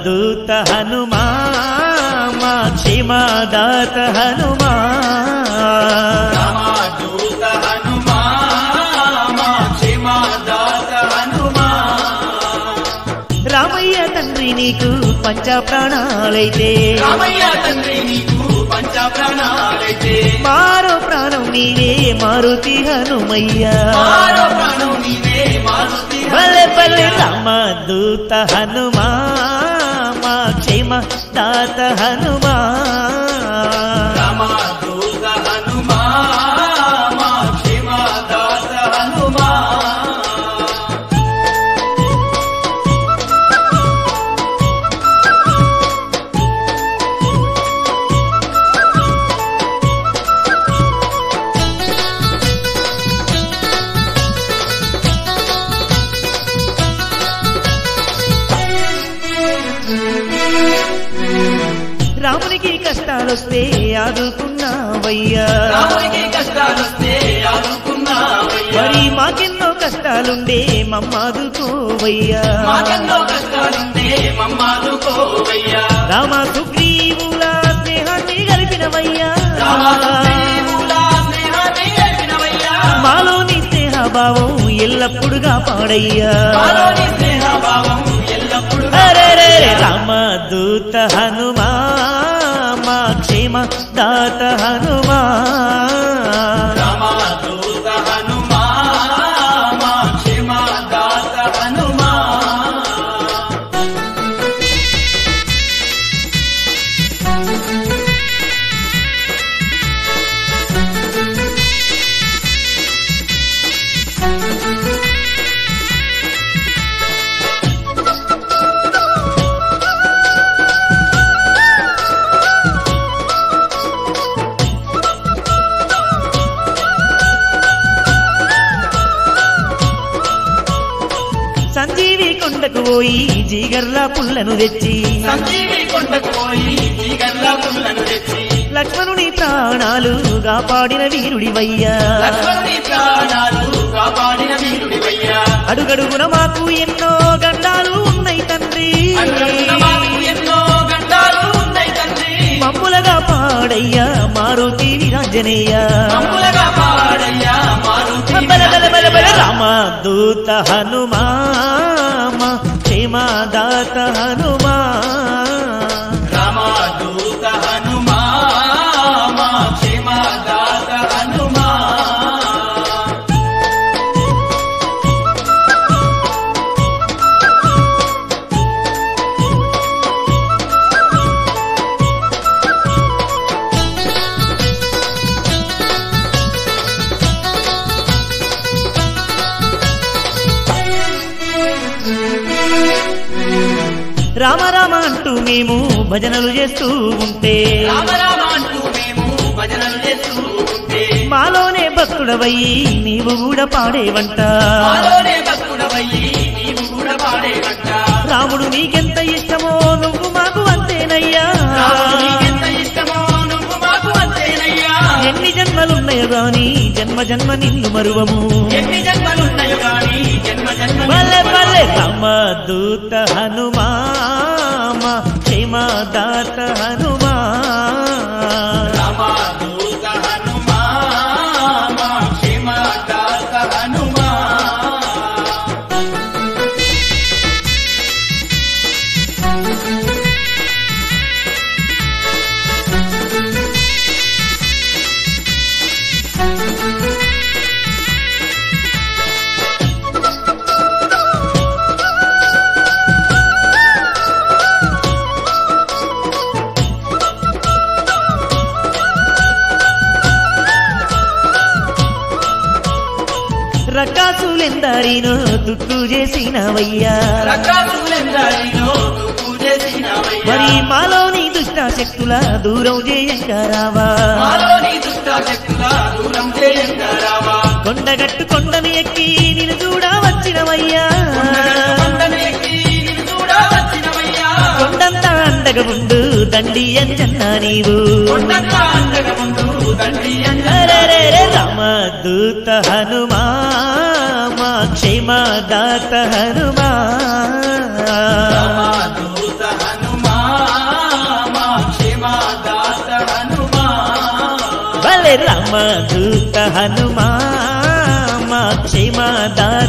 రామదూత హనుమా మా క్షేమదాత హనుమా రామదూత హనుమా మా క్షేమదాత హనుమా రామయ్య తండ్రి నీకు పంచ ప్రాణాలైతే రామయ్య తండ్రి నీకు పంచ ప్రాణాలైతే మారో ప్రాణం నీవే మారుతి హనుమయ్యా మారో ప్రాణం నీవే మారుతి భలే భలే రామదూత హనుమా మా క్షేమ దాత హనుమా రామదూత హనుమా మా క్షేమదాత హనుమా రామునికి కష్టాలొస్తే ఆదుకున్నావయ్యా రామునికి కష్టాలొస్తే ఆదుకున్నావయ్యా మరి మాకెన్నో కష్టాలుండే మమ్మాదుకోవయ్యా మాకెన్నో కష్టాలుంటే మమ్మాదుకోవయ్యా రామ సుగ్రీవుల స్నేహాన్ని కలిపినవయ్యా రామదేవులా స్నేహాన్ని గెలిపినవయ్యా. మాలోని స్నేహభావం ఎల్లప్పుడుగా పాడయ్యా మాలోని స్నేహభావం ఎల్లప్పుడూ అరెరే రామదూత హనుమా మా క్షేమ దాత హనుమా రామదూత హనుమా మా క్షేమదాత హనుమా సంజీవి కొండకు పోయి జీగర్ల పుల్లను తెచ్చి సంజీవి కొండకు పోయి జీగల్ల పుల్లను తెచ్చి లక్ష్మణుని ప్రాణాలు కాపాడిన వీరుడివయ్యా లక్ష్మణుని ప్రాణాలు కాపాడిన వీరుడివయ్యా అడుగడుగున మాకు ఎన్నో గండాలు ఉన్నాయి తండ్రి అన్నంత మాకు ఎన్నో గండాలు ఉన్నాయి తండ్రి మమ్ములగా పాడయ్యా మారుతి వీరాంజనేయ మమ్ములగా పాడయ్యా మారుతి బల బల బల బల రామ దూత హనుమా మా క్షేమదాత హనుమా రామదూత హనుమా మా క్షేమదాత హనుమా రామ రామ అంటూ మేము భజనలు చేస్తూ ఉంటే రామ రామ అంటూ మేము భజనలు చేస్తూ ఉంటే మాలోనే భక్తుడవయ్యి నీవు కూడా పాడేవంట మాలోనే భక్తుడవయ్యి నీవు కూడా పాడేవంట రాముడు నీకెంత ఇష్టమో నువ్వు మాకు అంతేనయ్యా రాముడు నీకెంత ఇష్టమో నువ్వు మాకు అంతేనయ్యా ఎన్ని జన్మలున్నాయో గాని జన్మ జన్మ నిన్ను మరువము ఎన్ని జన్మలున్నాయో గాని జన్మ జన్మ బలె బలె రామ దూత హనుమా మా క్షేమదాత హనుమా రామదూత హనుమా మా క్షేమదాత హనుమా రకాసులెందరినో తుట్టు చేసినవయ్యా రకాసులెందరినో తుప్పు చేసినవయ్యా. మరి మాలోని దుష్ట శక్తుల దూరం చేయంగా రావా మాలోని దుష్ట శక్తుల దూరం చేయంగా రావా. కొండగట్టు కొండను ఎక్కి నిన్ను చూడా వచ్చినవయ్యా కొండగట్టు కొండను ఎక్కి నిన్ను చూడ వచ్చినవయ్యా. కొండంతా అండగా ఉండు దండి అంజన్నా నీవు కొండంతా అండగా ఉండు తండ్రి అంజన. అరెరెరె రామదూత హనుమా మా క్షేమదాత హనుమా రామదూత హనుమా రామదూత హనుమా మా క్షేమదాత